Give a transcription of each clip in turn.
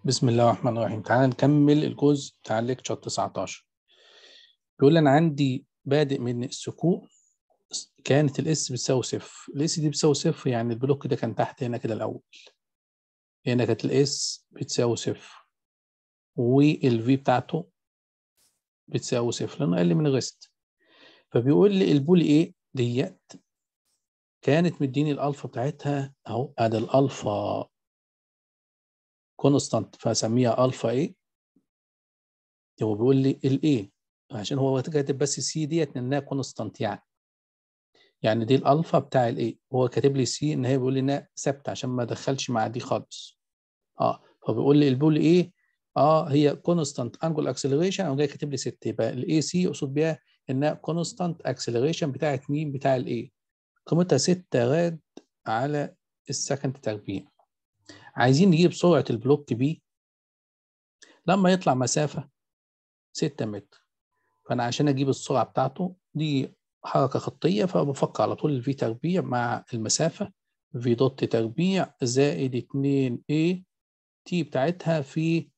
بسم الله الرحمن الرحيم تعالى نكمل الجزء بتاع الليكتشر 19 بيقول لي انا عندي بادئ من السكون كانت الاس بتساوي صفر الاس دي بتساوي صفر يعني البلوك ده كان تحت هنا كده الاول هنا كانت الاس بتساوي صفر والفي بتاعته بتساوي صفر لانه اقل من الريست فبيقول لي البول ايه ديت كانت مديني الالفا بتاعتها اهو ادي الالفا كونستانت فاسميها الفا ايه هو بيقول لي الايه عشان هو كاتب بس سي ديت لانها كونستانت يعني يعني دي الالفا بتاع الايه هو كاتب لي سي ان هي بيقول لي انها ثابته عشان ما ادخلش مع دي خالص اه فبيقول لي البول ايه اه هي كونستانت انجل اكسلريشن او جاي كاتب لي 6 يبقى الاي سي يقصد بيها انها كونستانت اكسلريشن بتاعت مين بتاع الايه قيمتها 6 راد على السكند تربيع عايزين نجيب سرعه البلوك بي لما يطلع مسافه 6 متر فانا عشان اجيب السرعه بتاعته دي حركه خطيه فبفك على طول الفي تربيع مع المسافه في دوت تربيع زائد 2 a تي بتاعتها في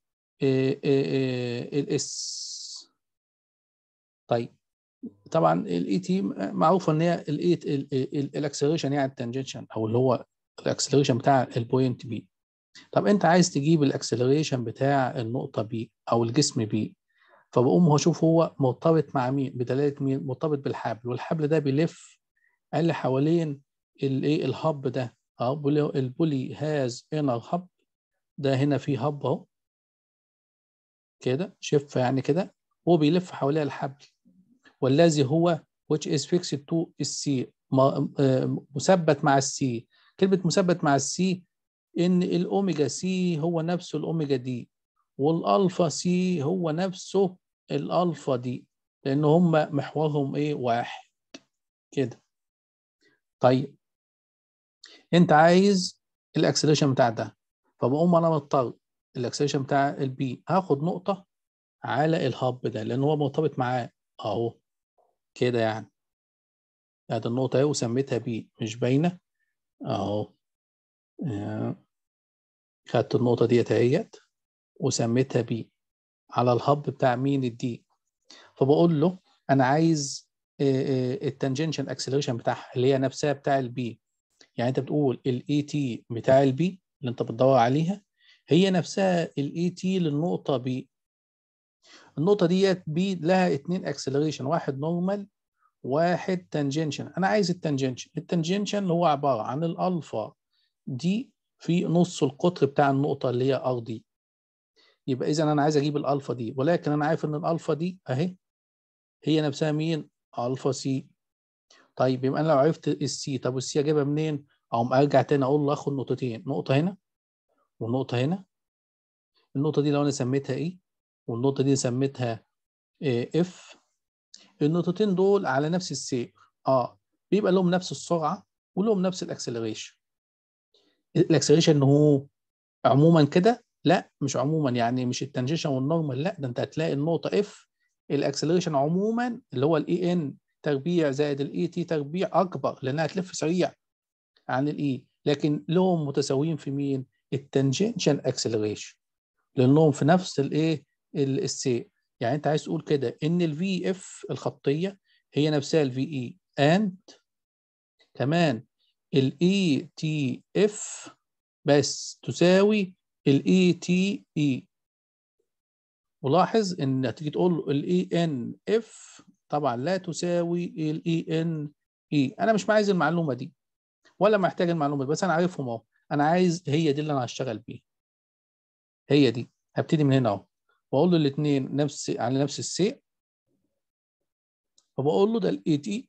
الاس طيب طبعا الاي تي معروف ان هي الاي الاكسلريشن يعني التنجنشن او اللي هو الاكسلريشن بتاع البوينت بي طب انت عايز تجيب الاكسلريشن بتاع النقطه بي او الجسم بي فبقوم هو شوف هو مرتبط مع مين بدلاله مين مرتبط بالحبل والحبل ده بيلف قال حوالين الايه الهب ده اه البولي هاز انر هب ده هنا في هب اهو كده شف يعني كده هو بيلف حواليها الحبل والذي هو which is fixed to السي مثبت مع السي كلمة مثبت مع السي إن الأوميجا سي هو نفسه الأوميجا دي والألفا سي هو نفسه الألفا دي لأن هم محورهم إيه واحد كده طيب أنت عايز الأكسلريشن بتاع ده فبقوم أنا مضطر الأكسلريشن بتاع البي هاخد نقطة على الهب ده لأن هو مرتبط معاه أهو كده يعني ادي النقطة اهي وسميتها بي مش باينة اهو خدت النقطة ديت اهيت وسميتها بي على الهب بتاع مين الدي فبقول له انا عايز التنجنشن اكسلريشن بتاعها اللي هي نفسها بتاع البي يعني انت بتقول الاي تي بتاع البي اللي انت بتدور عليها هي نفسها الاي تي للنقطة بي النقطة ديت بي لها اتنين اكسلريشن واحد نورمال واحد تانجنشن انا عايز التانجنشن التانجنشن هو عبارة عن الالفا دي في نص القطر بتاع النقطة اللي هي ار دي يبقى اذا انا عايز اجيب الالفا دي ولكن انا عارف ان الالفا دي اهي هي نفسها مين الفا سي طيب يبقى انا لو عرفت السي طب السي اجيبها منين اقوم ارجع تاني اقول له اخد نقطتين نقطة هنا ونقطة هنا النقطة دي لو انا سميتها ايه والنقطة دي سميتها اف النقطتين دول على نفس السير اه بيبقى لهم نفس السرعة ولهم نفس الاكسلريشن الاكسلريشن هو عموما كده لا مش عموما يعني مش التنجيشن والنورمال لا ده انت هتلاقي النقطة اف الاكسلريشن عموما اللي هو الاي ان تربيع زائد الاي تي تربيع اكبر لانها هتلف سريع عن الاي لكن لهم متساويين في مين التنجنشن اكسلريشن لانهم في نفس الايه السي يعني انت عايز تقول كده ان الفي اف الخطيه هي نفسها الفي اي اند كمان الاي تي اف بس تساوي الاي تي اي ولاحظ ان تيجي تقول له الاي ان اف طبعا لا تساوي الاي ان اي انا مش عايز المعلومه دي ولا محتاج المعلومه دي بس انا عارفهم اهو انا عايز هي دي اللي انا هشتغل بيها هي دي هبتدي من هنا اهو واقول له الاثنين نفس على نفس السي فبقول له ده الاي تي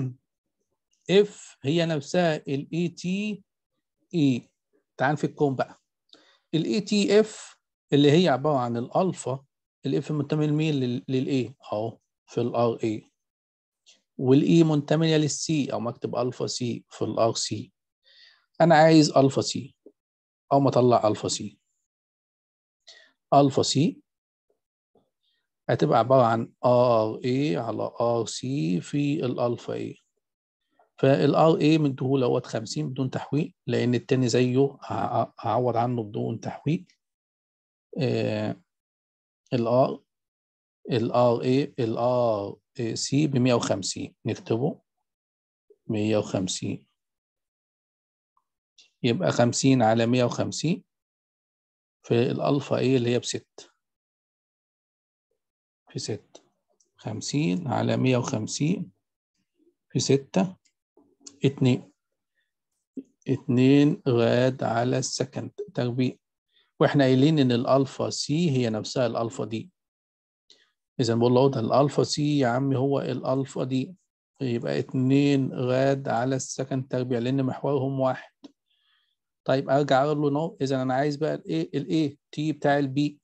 اف هي نفسها الاي تي اي تعال نفكهم بقى الاي تي اف اللي هي عباره عن الالفا الاف منتمي لمين للاي اهو في الار اي والاي منتميه للسي او مكتب الفا سي في الار سي انا عايز الفا سي او ما اطلع الفا سي الفا سي هتبقى عبارة عن ار اي على ار سي في الالفا اي فالار اي مديهوله اهوت 50 بدون تحويل لان التاني زيه هعوض عنه بدون تحويل الار الار اي الار سي ب 150 نكتبه 150 يبقى 50 على 150 في الالفا ايه اللي هي بست في ستة خمسين على مية وخمسين في ستة اتنين اتنين غاد على السكند تربيع واحنا قايلين ان الالفا سي هي نفسها الالفا دي اذا بقول له ده الالفا سي يا عمي هو الالفا دي يبقى اتنين غاد على السكند تربيع لان محورهم واحد طيب ارجع اقول له نو اذا انا عايز بقى الايه الايه تي بتاع البي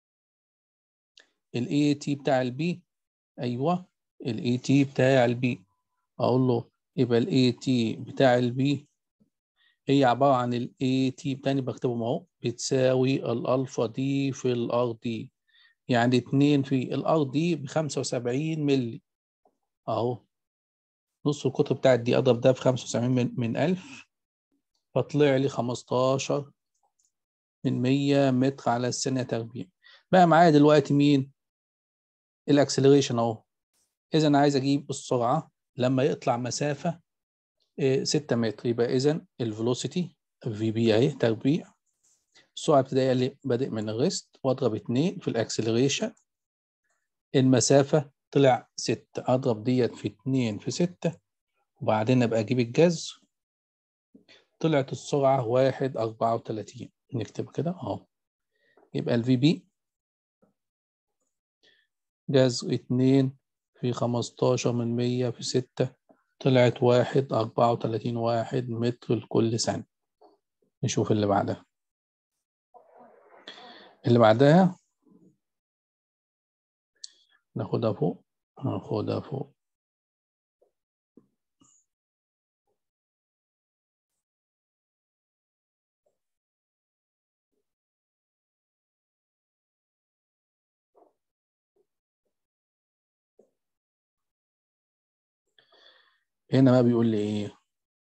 الاي تي بتاع البي ايوه الاي تي بتاع البي اقول له يبقى الاي تي بتاع البي هي عباره عن الاي تي تاني بكتبهم اهو بتساوي الالفا دي في الار دي يعني 2 في الار دي ب 75 مللي اهو نص القطر بتاع الدي اضرب ده في 75 من, من 1000 فطلع لي 15 من 100 متر على الثانيه تربيع بقى معايا دلوقتي مين الاكسلريشن اهو اذا انا عايز اجيب السرعه لما يطلع مسافه 6 متر يبقى اذا الفيلوسيتي في بي اهي تربيع السرعه ابتدائيه اللي بادئ من الريست واضرب 2 في الاكسلريشن المسافه طلع 6 اضرب ديت في 2 في 6 وبعدين ابقى اجيب الجذر طلعت السرعه 1 34 نكتب كده اهو يبقى الفي بي جذر اتنين في خمستاشر من مية في ستة طلعت واحد أربعة وتلاتين واحد متر لكل ثانية نشوف اللي بعدها اللي بعدها ناخدها فوق ناخدها فوق هنا بقى بيقول لي ايه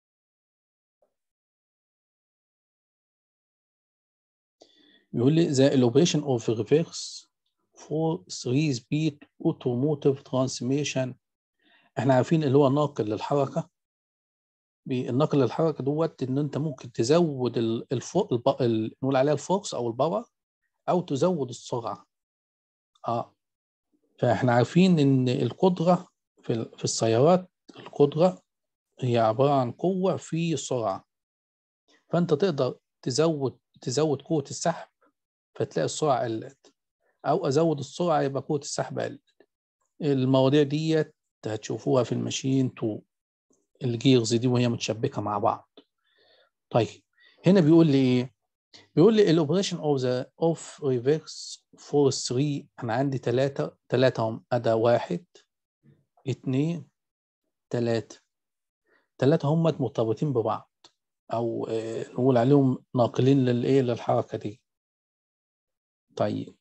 بيقول لي the elevation of reverse for 3 speed automotive transmission احنا عارفين اللي هو ناقل للحركه الناقل للحركه دوت ان انت ممكن تزود الفوق الب... ال... نقول عليها الفورس او الباور او تزود السرعه اه فاحنا عارفين ان القدره في في السيارات القدره هي عباره عن قوه في السرعه فانت تقدر تزود تزود قوه السحب فتلاقي السرعه قلت او ازود السرعه يبقى قوه السحب قلت المواضيع ديت هتشوفوها في الماشين 2 الجيرز دي وهي متشبكه مع بعض طيب هنا بيقول لي ايه بيقول لي الاوبريشن اوف ذا اوف ريفرس فورس 3 انا عندي ثلاثه ثلاثه هم اداه واحد اثنين ثلاثه ثلاثه هم مرتبطين ببعض او نقول عليهم ناقلين للايه للحركه دي طيب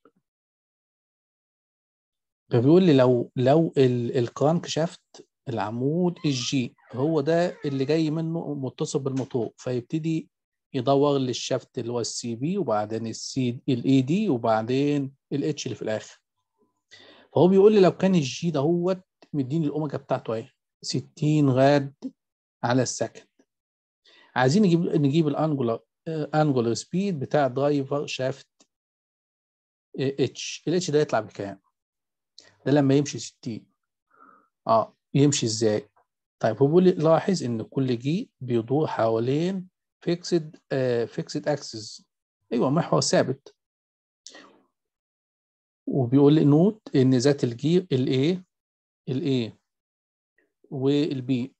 فبيقول لي لو لو الكرانك شافت العمود الجي هو ده اللي جاي منه متصل بالموتور فيبتدي يدور للشفت اللي هو السي بي وبعدين السي الاي دي وبعدين الاتش اللي في الاخر فهو بيقول لي لو كان الجي ده هو مديني الاوميجا بتاعته اهي 60 غاد على السكند عايزين نجيب نجيب الانجولار انجولار سبيد بتاع درايفر شافت اتش الاتش ده يطلع بكام ده لما يمشي 60 اه يمشي ازاي طيب هو بيقول لي لاحظ ان كل جي بيدور حوالين فيكسد فيكسد اكسس ايوه محور ثابت وبيقول لي نوت ان ذات الجي الاي الاي والبي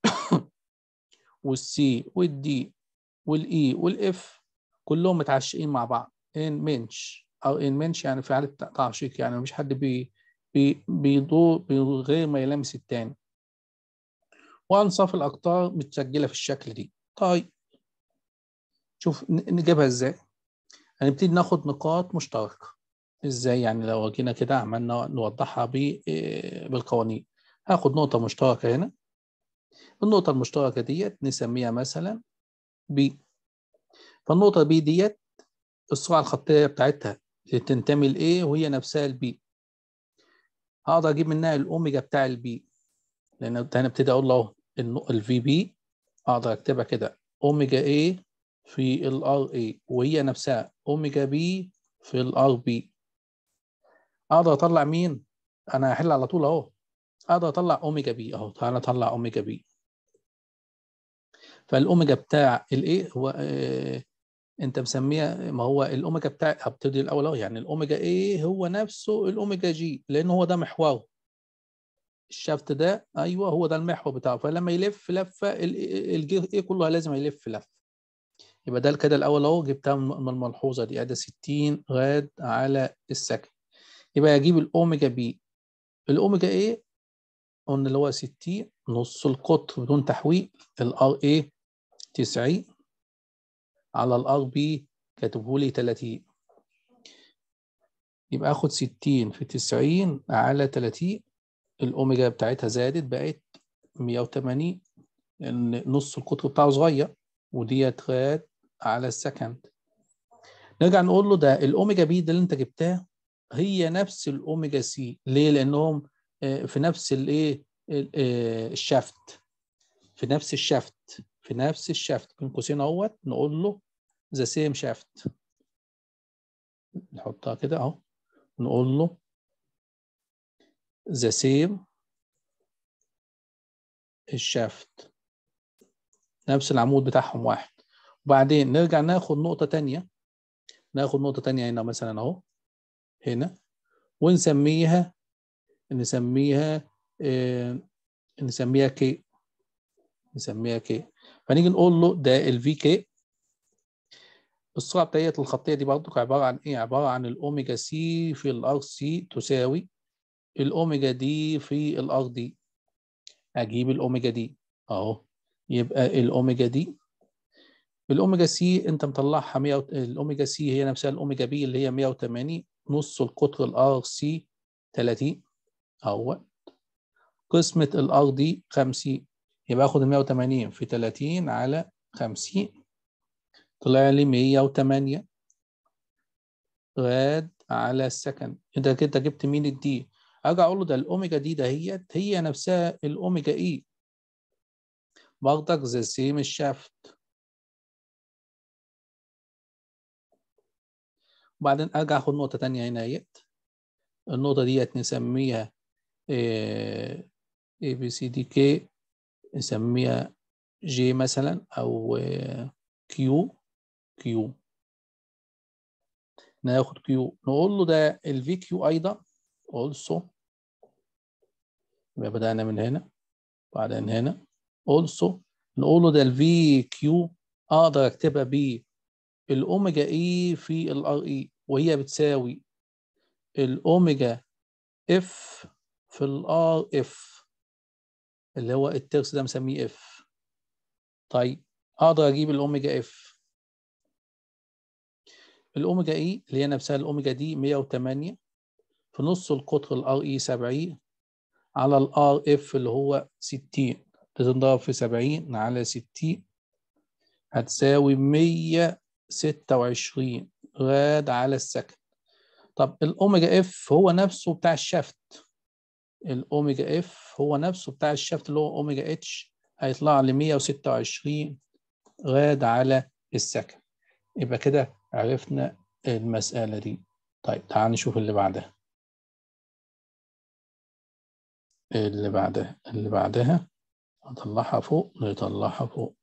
والسي والدي والاي والاف كلهم متعشقين مع بعض ان منش او ان منش يعني في حاله تعشيق يعني مفيش حد بي بي بيدور غير ما يلامس التاني وانصاف الاقطار متسجله في الشكل دي طيب شوف نجيبها ازاي هنبتدي ناخد نقاط مشتركه ازاي يعني لو جينا كده عملنا نوضحها بالقوانين هاخد نقطه مشتركه هنا النقطه المشتركه ديت نسميها مثلا بي فالنقطه بي ديت السرعه الخطيه بتاعتها تنتمي لايه وهي نفسها البي هقدر اجيب منها الاوميجا بتاع البي لان انا ابتدي اقول له الفي بي اقدر اكتبها كده اوميجا ايه في الار اي وهي نفسها اوميجا بي في الار بي اقدر اطلع مين انا هحل على طول اهو اقدر اطلع اوميجا بي اهو تعالى اطلع اوميجا بي فالاوميجا بتاع الايه هو آه انت مسميها ما هو الاوميجا بتاع هبتدي الاول اهو يعني الاوميجا ايه هو نفسه الاوميجا جي لان هو ده محوره الشافت ده ايوه هو ده المحور بتاعه فلما يلف لفه الجي ايه كلها لازم يلف لفه يبقى ده كده الاول اهو جبتها من الملحوظه دي ادي 60 غاد على السكن يبقى اجيب الاوميجا بي الاوميجا ايه قلنا اللي هو 60 نص القطر بدون تحويل الار ايه 90 على الار بي كاتبه لي 30 يبقى اخد 60 في 90 على 30 الاوميجا بتاعتها زادت بقت 180 لان نص القطر بتاعه صغير وديت غاد على السكند نرجع نقول له ده الاوميجا بي ده اللي انت جبتها هي نفس الاوميجا سي ليه لانهم في نفس الايه الشافت في نفس الشافت في نفس الشافت بين قوسين اهوت نقول له ذا سيم شافت نحطها كده اهو نقول له ذا سيم الشافت نفس العمود بتاعهم واحد وبعدين نرجع ناخد نقطة تانية ناخد نقطة تانية هنا مثلا اهو هنا ونسميها نسميها آه نسميها كي نسميها كي فنيجي نقول له ده الفي كي السرعة بتاعت الخطية دي برضو عبارة عن ايه؟ عبارة عن الاوميجا سي في الار سي تساوي الاوميجا دي في الار دي اجيب الاوميجا دي اهو يبقى الاوميجا دي الاوميجا سي انت مطلعها 100 الاوميجا سي هي نفسها الاوميجا بي اللي هي 180 نص القطر الار سي 30 اهو قسمة الار دي 50 يبقى اخد ال 180 في 30 على 50 طلع لي 108 غاد على السكند انت كده جبت مين الدي اجي اقول له ده الاوميجا دي دهيت هي نفسها الاوميجا اي باخدك ذا سيم الشافت وبعدين ارجع اخد نقطه تانية هنا اهيت النقطه ديت نسميها اي بي سي دي كي نسميها جي مثلا او كيو كيو ناخد كيو نقول له ده الفي كيو ايضا also يبقى بدأنا من هنا بعدين هنا also نقول له ده الفي كيو اقدر اكتبها ب الاوميجا اي في الار اي وهي بتساوي الاوميجا اف في الار اف اللي هو الترس ده مسميه اف طيب اقدر اجيب الاوميجا اف الاوميجا اي اللي هي نفسها الاوميجا دي 108 في نص القطر الار اي 70 على الار اف اللي هو 60 تتضرب في 70 على 60 هتساوي 126 غاد على السكند طب الاوميجا اف هو نفسه بتاع الشفت الاوميجا اف هو نفسه بتاع الشفت اللي هو اوميجا اتش هيطلع لي 126 غاد على السكند يبقى كده عرفنا المسألة دي طيب تعال نشوف اللي بعدها اللي بعدها اللي بعدها نطلعها فوق نطلعها فوق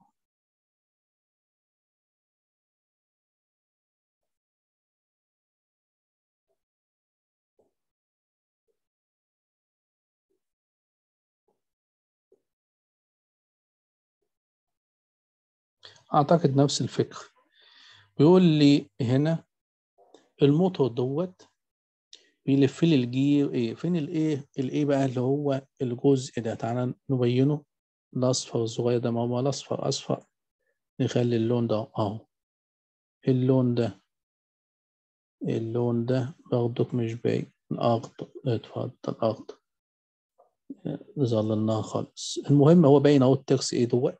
أعتقد نفس الفكرة بيقول لي هنا الموتور دوت بيلف لي الجير ايه فين الايه الايه بقى اللي هو الجزء ده تعالى نبينه الاصفر الصغير ده ما هو الاصفر اصفر نخلي اللون ده اهو اللون ده اللون ده برضك مش باين اخضر اتفضل اخضر ظللناها خالص المهم هو باين اهو الترس ايه دوت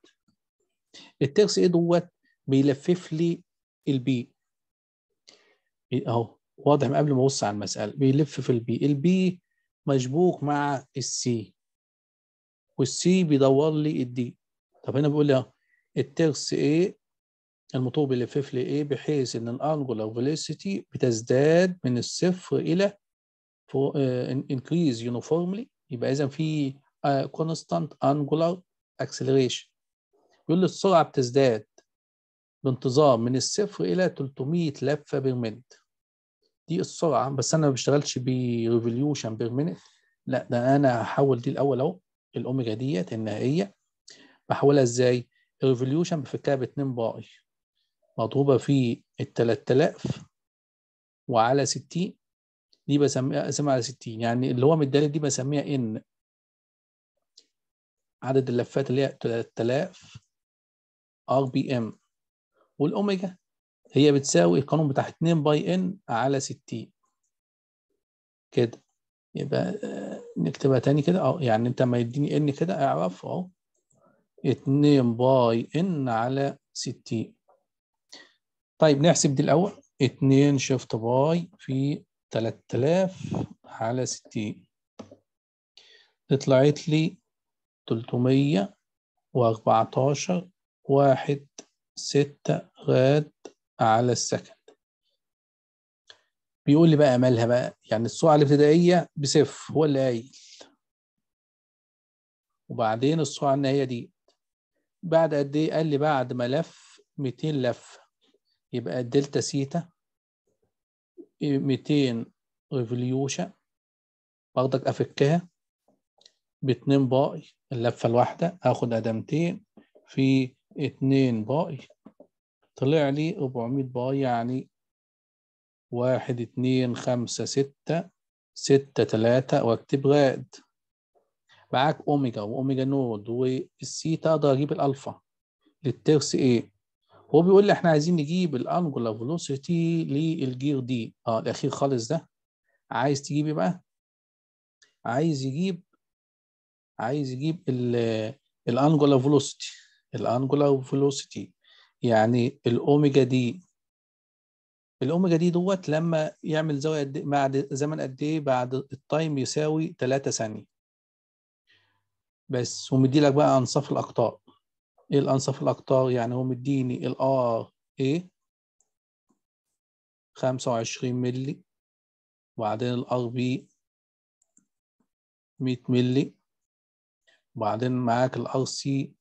الترس ايه دوت بيلفف لي البي اهو واضح من قبل ما ابص على المساله بيلف في البي البي مشبوك مع السي والسي بيدور لي الدي طب هنا بيقول لي اهو الترس ايه الموتور بيلفف لي ايه بحيث ان الانجولار فيلوسيتي بتزداد من الصفر الى انكريز يونيفورملي يبقى اذا في كونستانت انجولار اكسلريشن يقول لي السرعه بتزداد بانتظام من الصفر الى 300 لفه بير مينت دي السرعه بس انا ما بشتغلش بريفوليوشن بير مينت لا ده انا هحول دي الاول اهو الاوميجا ديت النهائيه بحولها ازاي؟ الريفوليوشن بفكها ب 2 باي مضروبه في ال 3000 وعلى 60 دي بسميها اسمها على 60 يعني اللي هو مدالي دي بسميها ان عدد اللفات اللي هي 3000 ار بي ام والاوميجا هي بتساوي القانون بتاع 2 باي ان على 60 كده يبقى نكتبها تاني كده اه يعني انت ما يديني ان كده اعرف اهو 2 باي ان على 60 طيب نحسب دي الاول 2 شيفت باي في 3000 على 60 طلعت لي 314 واحد ستة غاد على السكند بيقول لي بقى مالها بقى يعني السرعة الابتدائية بصفر هو اللي قايل وبعدين السرعة النهائية دي بعد قد ايه قال لي بعد ما لف 200 لفة يبقى الدلتا سيتا 200 ريفوليوشن باخدك افكها ب 2 باي اللفة الواحدة اخد ادمتين في 2 باي طلع لي 400 باي يعني واحد اتنين خمسة ستة ستة تلاتة واكتب غاد معاك اوميجا واوميجا نود والسيتا اقدر اجيب الالفا للترس ايه هو بيقول لي احنا عايزين نجيب الانجولار فيلوسيتي للجير دي اه الاخير خالص ده عايز تجيب ايه بقى عايز يجيب عايز يجيب الانجولار فيلوسيتي الانجولار فيلوسيتي يعني الاوميجا دي الاوميجا دي دوت لما يعمل زاويه قد بعد زمن قد ايه بعد التايم يساوي 3 ثانيه بس ومدي لك بقى انصاف الاقطار ايه الانصاف الاقطار يعني هو مديني الار اي 25 ملي وبعدين الار بي 100 ملي وبعدين معاك الار سي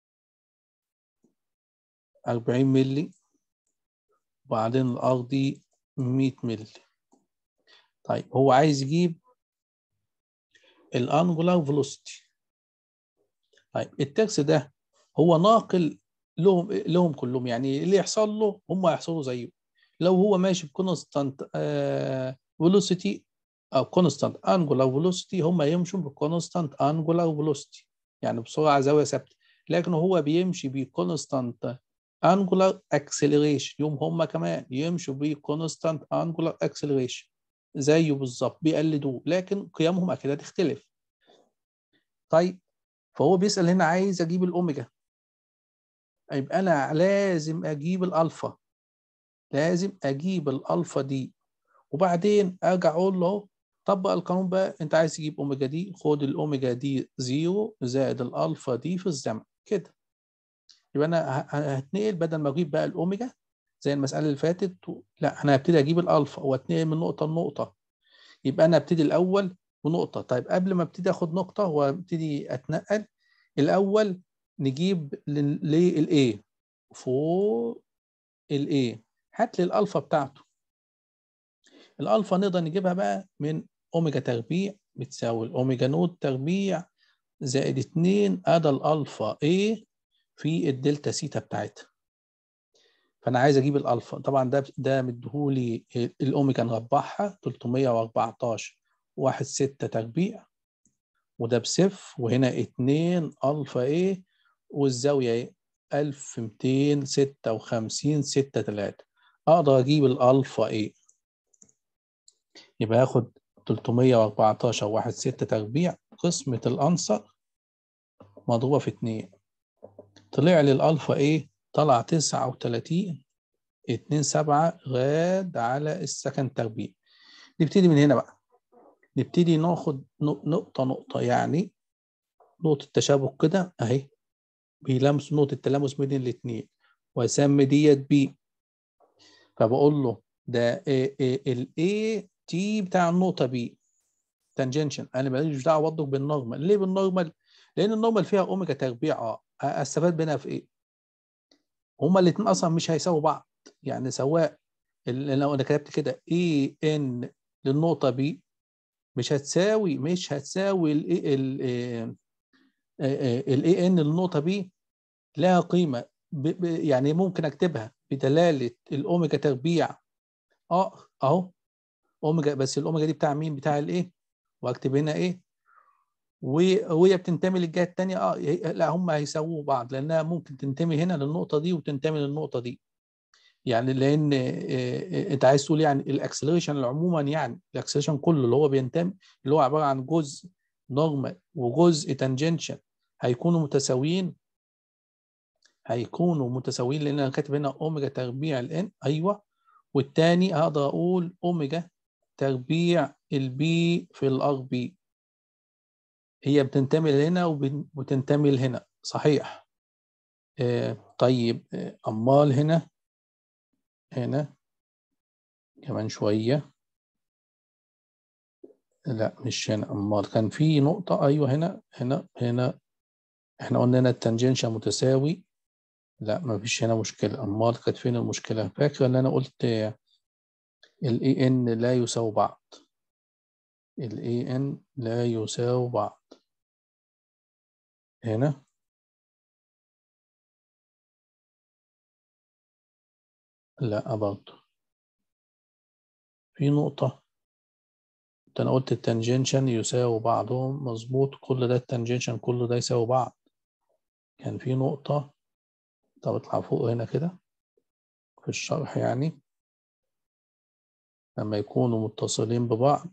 40 ملي وبعدين الار دي 100 ملي طيب هو عايز يجيب الانجولار فيلوسيتي طيب الترس ده هو ناقل لهم لهم كلهم يعني اللي يحصل له هم هيحصلوا زيه لو هو ماشي بكونستانت فيلوسيتي او كونستانت انجولار فيلوسيتي هم يمشوا بكونستانت انجولار فيلوسيتي يعني بسرعه زاويه ثابته لكن هو بيمشي بكونستانت انجولار اكسلريشن يوم هم كمان يمشوا بكونستانت انجولار اكسلريشن زيه بالظبط بيقلدوه لكن قيمهم اكيد هتختلف طيب فهو بيسال هنا عايز اجيب الاوميجا يبقى انا لازم اجيب الالفا لازم اجيب الالفا دي وبعدين ارجع اقول له طبق القانون بقى انت عايز تجيب اوميجا دي خد الاوميجا دي زيرو زائد الالفا دي في الزمن كده يبقى انا هتنقل بدل ما اجيب بقى الاوميجا زي المساله اللي فاتت لا انا هبتدي اجيب الالفا واتنقل من نقطه لنقطه يبقى انا ابتدي الاول بنقطه طيب قبل ما ابتدي اخد نقطه وابتدي اتنقل الاول نجيب للايه فوق الايه هات لي الالفا بتاعته الالفا نقدر نجيبها بقى من اوميجا تربيع بتساوي الاوميجا نود تربيع زائد 2 ادي الالفا ايه في الدلتا سيتا بتاعتها فانا عايز اجيب الالفا طبعا ده ده مديهولي الاوميجا نربعها 314 واحد ستة تربيع وده بصفر وهنا 2 الفا ايه والزاويه ايه 1256 6 3 اقدر اجيب الالفا ايه يبقى اخد 314 واحد ستة تربيع قسمة الأنصر مضروبة في 2 طلع لي الألفا إيه؟ طلع 39 2 7 غاد على السكند تربيع نبتدي من هنا بقى نبتدي ناخد نقطة نقطة يعني نقطة تشابك كده أهي بيلمس نقطة تلامس بين الاتنين وأسمي ديت بي فبقول له ده ال A تي بتاع النقطة بي تانجنشن أنا ماليش دعوة برضه بالنورمال ليه بالنورمال؟ لأن النورمال فيها أوميجا تربيع أه أستفاد منها في إيه؟ هما الاتنين أصلا مش هيساووا بعض يعني سواء لو أنا كتبت كده اي ان للنقطة بي مش هتساوي مش هتساوي ال الاي ان للنقطه بي لها قيمه ب ب يعني ممكن اكتبها بدلاله الاوميجا تربيع اه اهو اوميجا بس الاوميجا دي بتاع مين بتاع الايه واكتب هنا ايه وهي بتنتمي للجهه الثانيه اه لا هم هيساووا بعض لانها ممكن تنتمي هنا للنقطه دي وتنتمي للنقطه دي يعني لان انت عايز تقول يعني الاكسلريشن عموما يعني الاكسلريشن كله اللي هو بينتمي اللي هو عباره عن جزء نورمال وجزء تانجنشن هيكونوا متساويين هيكونوا متساويين لان انا كاتب هنا اوميجا تربيع الان ايوه والتاني اقدر اقول اوميجا تربيع البي في الار بي هي بتنتمي لهنا وبتنتمي لهنا صحيح آه طيب آه امال هنا هنا كمان شويه لا مش هنا امال كان في نقطه ايوه هنا هنا هنا احنا قلنا هنا التانجنشن متساوي لا ما فيش هنا مشكلة أمال كانت فين المشكلة فاكرة إن أنا قلت ال ان لا يساوي بعض ال ان لا يساوي بعض هنا لا برضه في نقطة أنا قلت التانجنشن يساوي بعضهم مظبوط كل ده التانجنشن كله ده يساوي بعض كان في نقطة طب اطلع فوق هنا كده في الشرح يعني لما يكونوا متصلين ببعض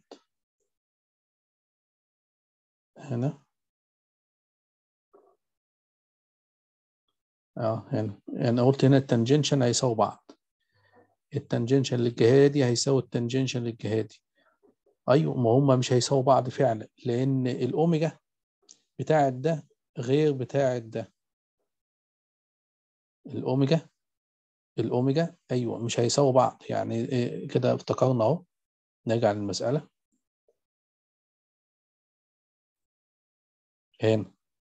هنا اه هنا يعني قلت هنا التنجنشن هيساوي بعض التنجنشن للجهة دي هيساوي التنجنشن للجهة دي ايوه ما هما مش هيساووا بعض فعلا لان الاوميجا بتاعت ده غير بتاعت ده الاوميجا الاوميجا ايوه مش هيساووا بعض يعني إيه كده افتكرنا اهو نرجع للمساله هنا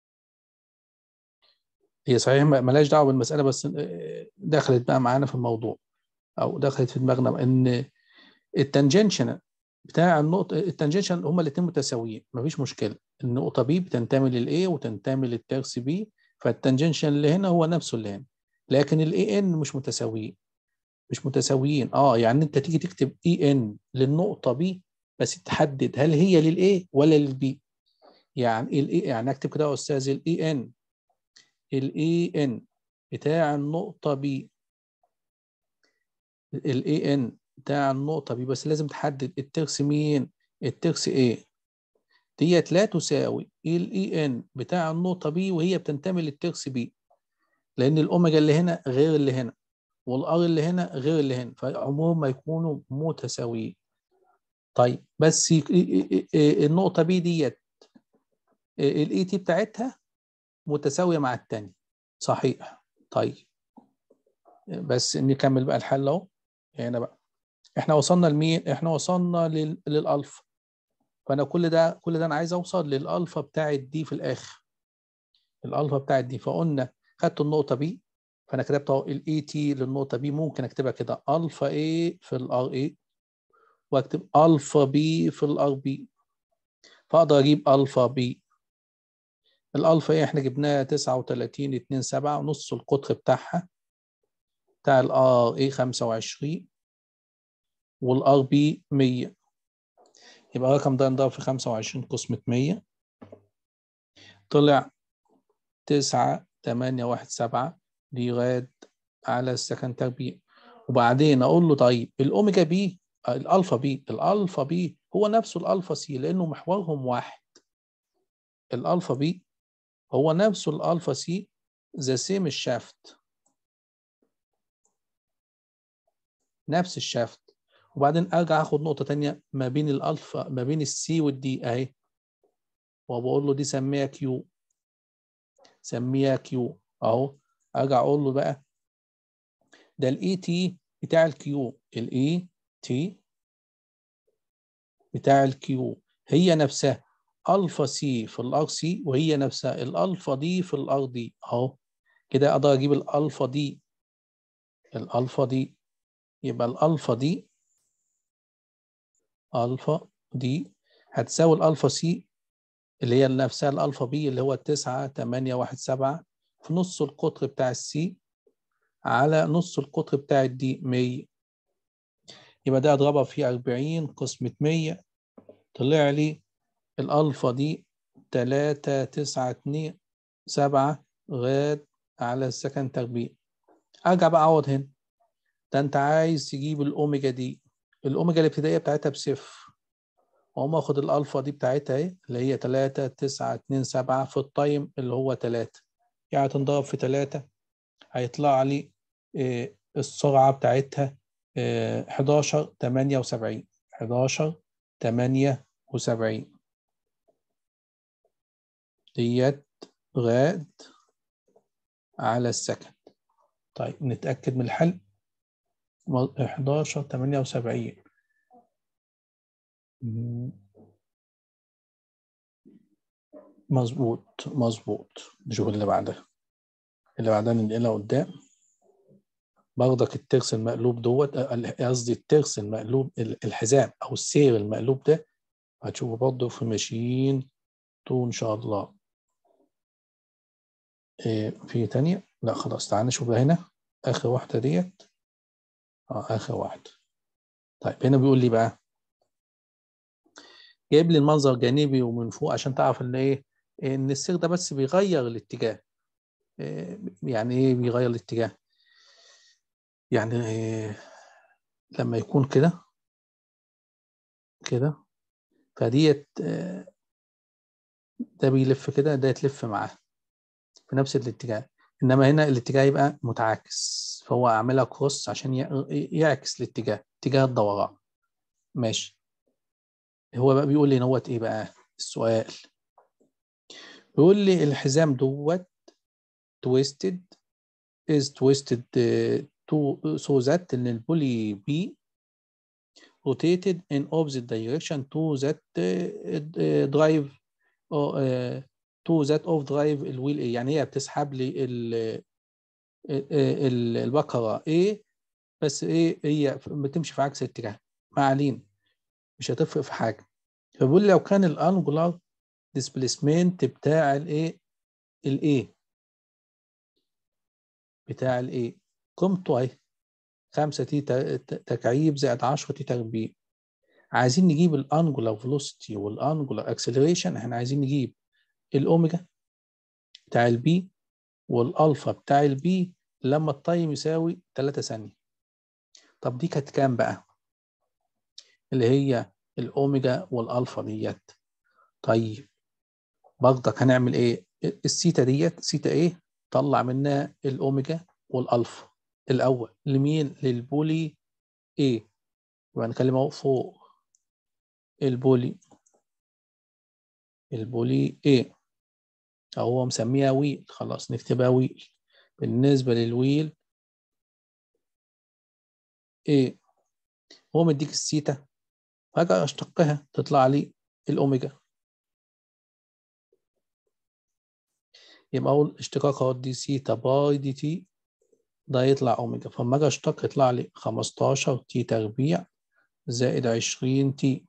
هي صحيح ملهاش دعوه بالمساله بس دخلت بقى معانا في الموضوع او دخلت في دماغنا ان التنجنشن بتاع النقطه التنجنشن هما الاثنين متساويين مفيش مشكله النقطه بي بتنتمي للاي وتنتمي للترس بي فالتنجنشن اللي هنا هو نفسه اللي هنا لكن الاي ان مش متساويين مش متساويين اه يعني انت تيجي تكتب اي ان للنقطه بي بس تحدد هل هي للاي ولا للبي يعني الاي يعني اكتب كده يا استاذ الاي ان الاي ان بتاع النقطه بي الاي ان بتاع النقطه بي بس لازم تحدد الترس مين الترس ايه ديت لا تساوي الاي ان بتاع النقطه بي وهي بتنتمي للترس بي لان الاوميجا اللي هنا غير اللي هنا والار اللي هنا غير اللي هنا فعمرهم ما يكونوا متساويين طيب بس النقطه بي ديت الاي تي بتاعتها متساويه مع الثانيه صحيح طيب بس نكمل بقى الحل اهو هنا بقى احنا وصلنا لمين احنا وصلنا لل... للالفا فانا كل ده كل ده انا عايز اوصل للالفا بتاعت دي في الاخر الالفا بتاعت دي فقلنا خدت النقطه بي فانا كتبت اهو الاي تي للنقطه بي ممكن اكتبها كده الفا اي في الار اي واكتب الفا بي في الار بي فاقدر اجيب الفا بي الالفا ايه احنا جبناها 39 2 7 ونص القطر بتاعها بتاع الار اي 25 والار بي 100 يبقى الرقم ده نضرب في 25 قسمة 100 طلع 9 8 1 7 دي غاد على السكن تربيع وبعدين اقول له طيب الاوميجا بي الالفا بي الالفا بي هو نفسه الالفا سي لانه محورهم واحد الالفا بي هو نفسه الالفا سي ذا سيم الشافت نفس الشافت وبعدين ارجع اخد نقطه تانية ما بين الالفا ما بين السي والدي اهي وبقول له دي سميها كيو سميها كيو اهو ارجع اقول له بقى ده الاي تي بتاع الكيو الاي تي بتاع الكيو هي نفسها الفا سي في الار سي وهي نفسها الالفا دي في الار دي اهو كده اقدر اجيب الالفا دي الالفا دي يبقى الالفا دي الفا دي هتساوي الالفا سي اللي هي نفسها الالفا بي اللي هو 9 8 1 7 في نص القطر بتاع السي على نص القطر بتاع الدي 100 يبقى ده اضربها في 40 قسمة 100 طلع لي الالفا دي 3 9 2 7 غاد على السكن تربيع ارجع بقى اعوض هنا ده انت عايز تجيب الاوميجا دي الاوميجا الابتدائيه بتاعتها بصفر واقوم اخد الالفا دي بتاعتها اهي اللي هي 3 9 2 7 في التايم اللي هو 3 يعني تنضرب في 3 هيطلع لي إيه السرعه بتاعتها إيه 11 78 11 78 ديت غاد على السكند طيب نتأكد من الحل 11 78 مظبوط مظبوط نشوف اللي بعدها اللي بعدها ننقلها قدام باخدك الترس المقلوب دوت قصدي الترس المقلوب الحزام او السير المقلوب ده هتشوفه برضه في ماشيين تو ان شاء الله إيه في تانية لا خلاص تعال نشوف هنا اخر واحدة ديت اه اخر واحدة طيب هنا بيقول لي بقى جايب لي المنظر جانبي ومن فوق عشان تعرف ان ايه ان السير ده بس بيغير الاتجاه إيه يعني ايه بيغير الاتجاه يعني إيه لما يكون كده كده فديت ده بيلف كده ده يتلف معاه في نفس الاتجاه انما هنا الاتجاه يبقى متعاكس فهو اعملها كروس عشان يعكس الاتجاه اتجاه الدوران ماشي هو بقى بيقول لي نوت ايه بقى السؤال بيقول لي الحزام دوت twisted is twisted to so that ان البولي بي rotated in opposite direction to that drive to that of drive الويل A يعني هي بتسحب لي البقرة A بس ايه هي بتمشي في عكس الاتجاه ما علينا مش هتفرق في حاجة فبيقول لو كان الانجولار ديسبليسمنت بتاع الايه الايه بتاع الايه قيمته اهي 5 تي تكعيب زائد 10 تي تربيع عايزين نجيب الانجولار فيلوسيتي والانجولار اكسلريشن احنا عايزين نجيب الاوميجا بتاع البي والالفا بتاع البي لما التايم يساوي 3 ثانيه طب دي كانت كام بقى اللي هي الاوميجا والالفا ديت طيب برضك هنعمل ايه السيتا ديت سيتا ايه طلع منها الاوميجا والالفا الاول لمين للبولي ايه يبقى نتكلم اهو فوق البولي البولي ايه او هو مسميها ويل خلاص نكتبها ويل بالنسبه للويل ايه هو مديك السيتا فاجي اشتقها تطلع لي الاوميجا يبقى اقول اشتقاق اهو دي سيتا باي دي تي ده يطلع اوميجا فلما اجي اشتق يطلع لي 15 تي تربيع زائد 20 تي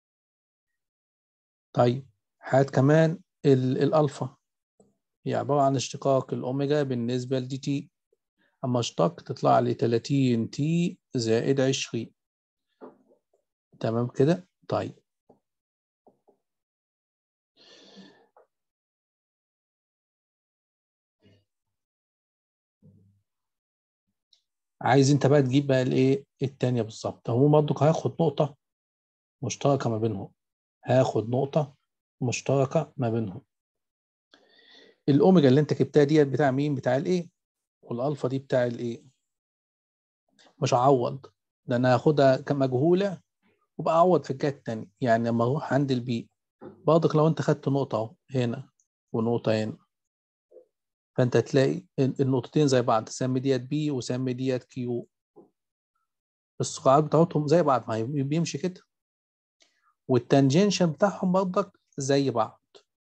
طيب هات كمان الالفا هي عباره عن اشتقاق الاوميجا بالنسبه لدي تي اما اشتق تطلع لي 30 تي زائد 20 تمام كده طيب عايز انت بقى تجيب بقى الايه التانية بالظبط هو برضك هياخد نقطة مشتركة ما بينهم هاخد نقطة مشتركة ما بينهم الأوميجا اللي أنت جبتها ديت بتاع مين؟ بتاع الإيه؟ والألفا دي بتاع الإيه؟ مش هعوض ده انا هاخدها كمجهوله وبقى اعوض في الجهه التانية يعني لما اروح عند البي برضك لو انت خدت نقطه اهو هنا ونقطه هنا فانت هتلاقي النقطتين زي بعض سمي ديت بي وسمي ديت كيو السرعات بتاعتهم زي بعض ما بيمشي كده والتنجنشن بتاعهم برضك زي بعض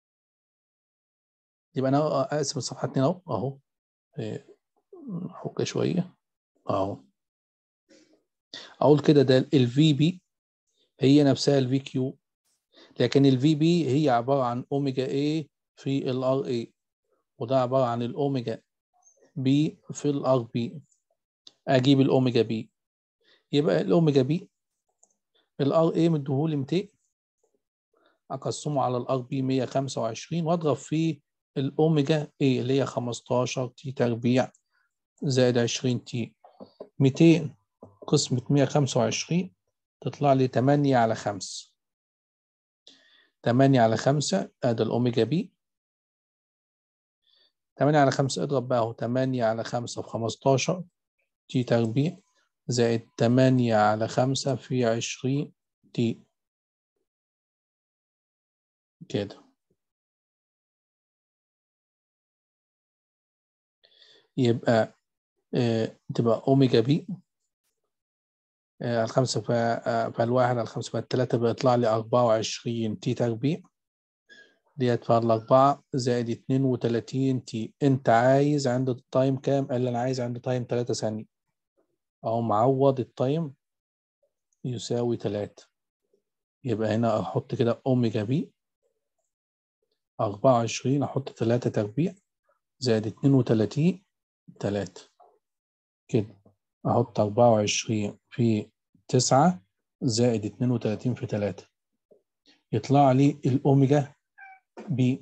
يبقى انا اقسم الصفحه اتنين اهو اهو احك شويه اهو اقول كده ده الفي بي هي نفسها الفي كيو لكن الفي بي هي عباره عن اوميجا اي في الار اي وده عباره عن الاوميجا بي في الار بي اجيب الاوميجا بي يبقى الاوميجا بي الار اي مديهولي 200 اقسمه على الار بي 125 واضرب فيه الاوميجا اي اللي هي 15 تي تربيع زائد 20 تي 200 قسمة 125 تطلع لي 8 على 5 8 على 5 ادي الاوميجا بي 8 على 5 اضرب بقى اهو 8 على 5 في 15 تي تربيع زائد 8 على 5 في 20 تي كده يبقى آه تبقى اوميجا بي على الخمسة فالواحد على الخمسة فالتلاتة بيطلع لي أربعة وعشرين تي تربيع ديت فالأربعة زائد اتنين وتلاتين تي أنت عايز عند التايم كام؟ قال لي أنا عايز عند تايم تلاتة ثانية أهو معوض التايم يساوي تلاتة يبقى هنا أحط كده أوميجا بي أربعة وعشرين أحط تلاتة تربيع زائد اتنين وتلاتين تلاتة كده أحط أربعة وعشرين في تسعة زائد اتنين وتلاتين في تلاتة يطلع لي الأوميجا بي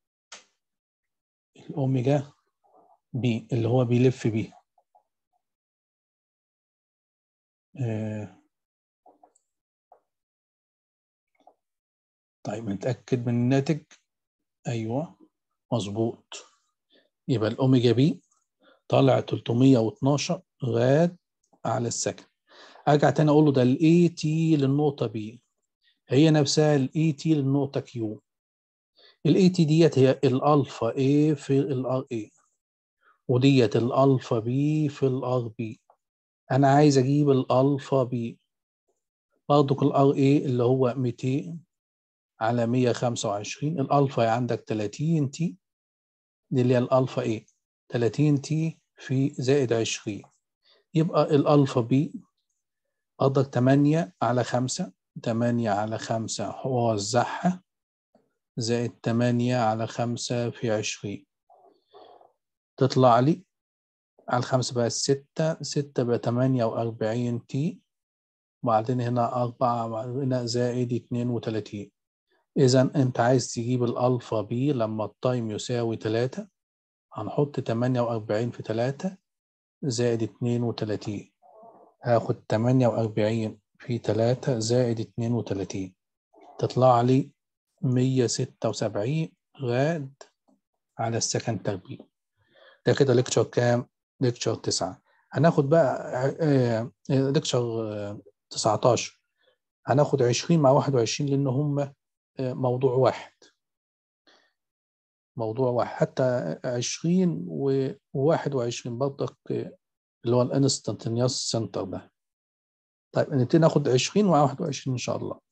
الأوميجا بي اللي هو بيلف بيه آه طيب نتأكد من الناتج أيوه مظبوط يبقى الأوميجا بي طالع 312 غاد على السكن ارجع تاني اقول له ده الاي تي للنقطه بي هي نفسها الاي تي للنقطه كيو الاي تي ديت هي الالفا اي في الار اي وديت الالفا بي في الار بي انا عايز اجيب الالفا بي برضك الار اي اللي هو 200 على 125 الالفا عندك 30 تي دي اللي هي الالفا اي 30 تي في زائد 20 يبقى الألفا بي قدرك 8 على 5 8 على 5 ووزعها زائد 8 على 5 في 20 تطلع لي على الخمسة بقى 6 6 بقى 48 تي وبعدين هنا 4 هنا زائد 32 إذا أنت عايز تجيب الألفا بي لما التايم يساوي 3 هنحط 48 في 3 زائد 32 هاخد 48 في 3 زائد 32 تطلع لي 176 غاد على السكن تربيع ده كده ليكتشر كام؟ ليكتشر 9 هناخد بقى ليكتشر 19 هناخد 20 مع 21 لان هم موضوع واحد موضوع واحد حتى 20 و 21 برضك اللي هو الانستنتينيوس سنتر ده طيب نبتدي ناخد 20 مع 21 ان شاء الله